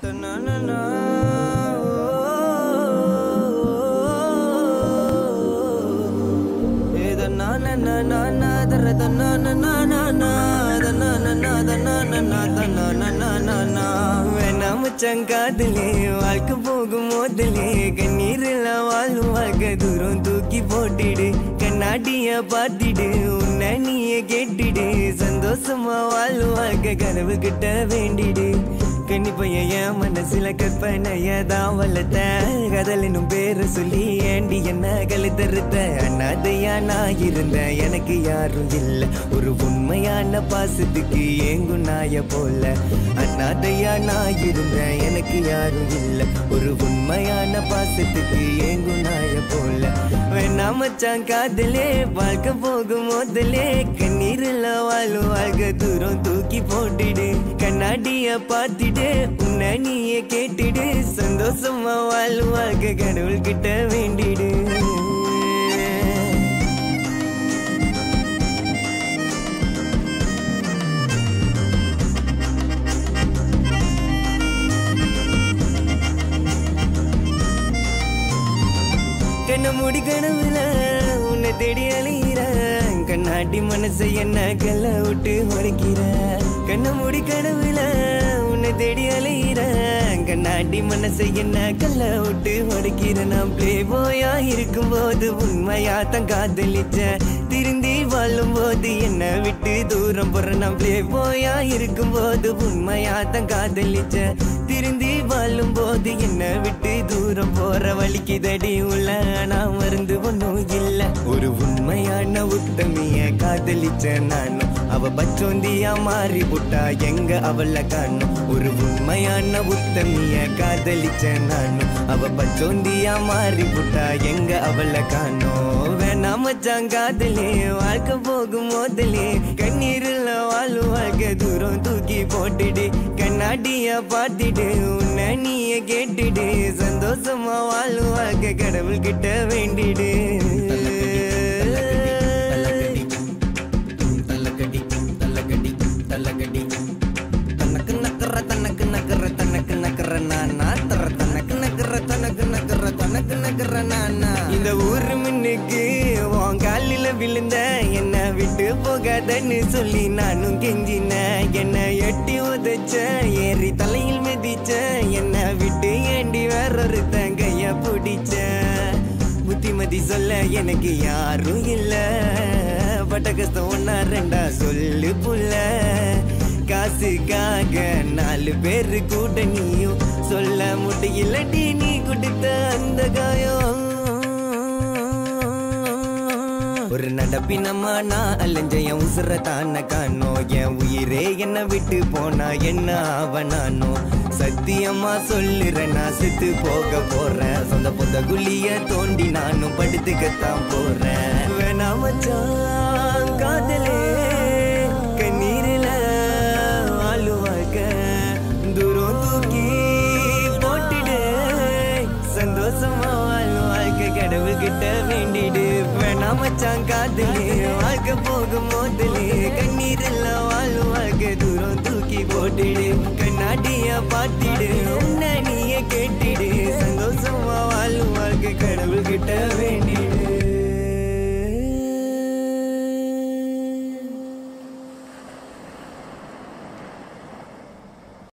மச்சங்காதலே வாழ்க்கை போகும் மோதலே கண்ணீரில் வாழும் வாழ்க்கை தூரம் தூக்கி போட்டிடு கண்ணாடிய பார்த்திடு உன்னை நீயே கேட்டிடு சந்தோஷமா வாழும் வாழ்க்கை கனவு கிட்ட வேண்டிடு கன்னி பையன் என் மனசுல கற்பனைய தான் வளர்த்த கதலினும் பேரை சொல்லி ஏண்டி என்ன கழுத்தறுத்த அண்ணாதையா நான் இருந்தேன் எனக்கு யாரும் இல்ல ஒரு உண்மையான பாசத்துக்கு ஏங்கும் நாய போல அண்ணாதையா நான் இருந்தேன் எனக்கு யாரும் இல்ல ஒரு உண்மையான பாசத்துக்கு ஏங்கும் நாய போல வேணா மச்சான் காதலே வாழ்க்கை போகும் முதலே கண்ணீரில் வாழும் வாழ்க்கை தூரம் தூக்கி போட்டுடு கண்ணாடிய பார்த்திடு உன்னை நீயே கேட்டுடு சந்தோஷமா வாழும் வாழ்க்கை கடவுள் கிட்ட வேண்டிடு கண்ண மூடி கனவுல உன்னை தேடி அலையிற கண்ணாடி மனசை என்ன கல்ல விட்டு உடைக்கிற கண்ண மூடி கனவுல உன்னை தேடி அலையிற கண்ணாடி மனசை என்ன கல்ல விட்டு உடைக்கிற நான் பிளே போயா இருக்கும்போது உண்மையா தான் காதலிச்ச திருந்தி வாழும் போது என்ன விட்டு தூரம் போற நான் பிளே போயா இருக்கும்போது உண்மையா தான் காதலிச்ச திருந்தி வாழும் போது என்ன விட்டு தூரம் போற வலிக்குதடி உள்ள நான் மருந்து ஒன்றும் இல்ல ஒரு உண்மையான உத்தமிய காதலிச்ச நானும் அவ பச்சோந்தியா மாறி புட்டா எங்க அவளை காணும் ஒரு உண்மையான உத்தமிய காதலிச்ச நானும் அவ பச்சோந்தியா மாறி புட்டா எங்க அவளை காணும் வேணா மச்சான் காதலே வாழ்க்கை போகும் மோதலே கண்ணீரில் வாழும் வாழ்க்கை தூரம் தூக்கி போட்டுடு கண்ணாடிய பார்த்துடு உன்னை நீயே கேட்டுடு சந்தோஷமா வாழும் வாழ்க்கை கடவுள் கிட்ட வேண்டிடு தள்ளக்கடி தள்ளக்கடி தள்ளக்கடி தனக்கு நக்கற தனக்கு நக்கற தனக்கு நக்கற நானா தர தனக்கு நக்கற தனக்கு நக்கற தனக்கு நக்கற நானா இந்த ஊரு மின்னுக்கு உன் காலில விழுந்த என்ன விட்டு போகாதன்னு சொல்லி நானும் கெஞ்சின என்ன எட்டி உதைச்ச ஏறி தலையில் மிதிச்ச என்ன விட்டு ஏண்டி வேறொரு கைய பிடிச்ச புத்திமதி சொல்ல எனக்கு யாரும் இல்ல பட்ட கஷ்டம் ஒன்னா ரெண்டா சொல்லு புள்ள காசுக்காக நாலு பேரு கூட நீயும் சொல்ல முடியலடி நீ கொடுத்த அந்த காயம் ஒரு நடப்பினமா நான் அலைஞ்ச என் உசுர தான காணோ என் உயிரே என்ன விட்டு போனா என்ன ஆவனானோ சத்தியமா சொல்லுறேன் நான் செத்து போக போறேன் சொந்த பொந்த குழிய தோண்டி நானும் படுத்துக்கத்தான் போறேன் வேணா மச்சான் காதலே கண்ணீரில ஆளுவாக்க தூரம் தூக்கி போட்டுடு சந்தோஷமா வாழும் வாழ்க்கை கடவுள் கிட்ட வேண்டிடு வேணா மச்சான் காதலே வாழ்க்கை போகும் மோதலே கண்ணீர் எல்லாம் வாழும் வாழ்க்கை தூரம் தூக்கி போட்டுடு கண்ணாடிய பாட்டிடு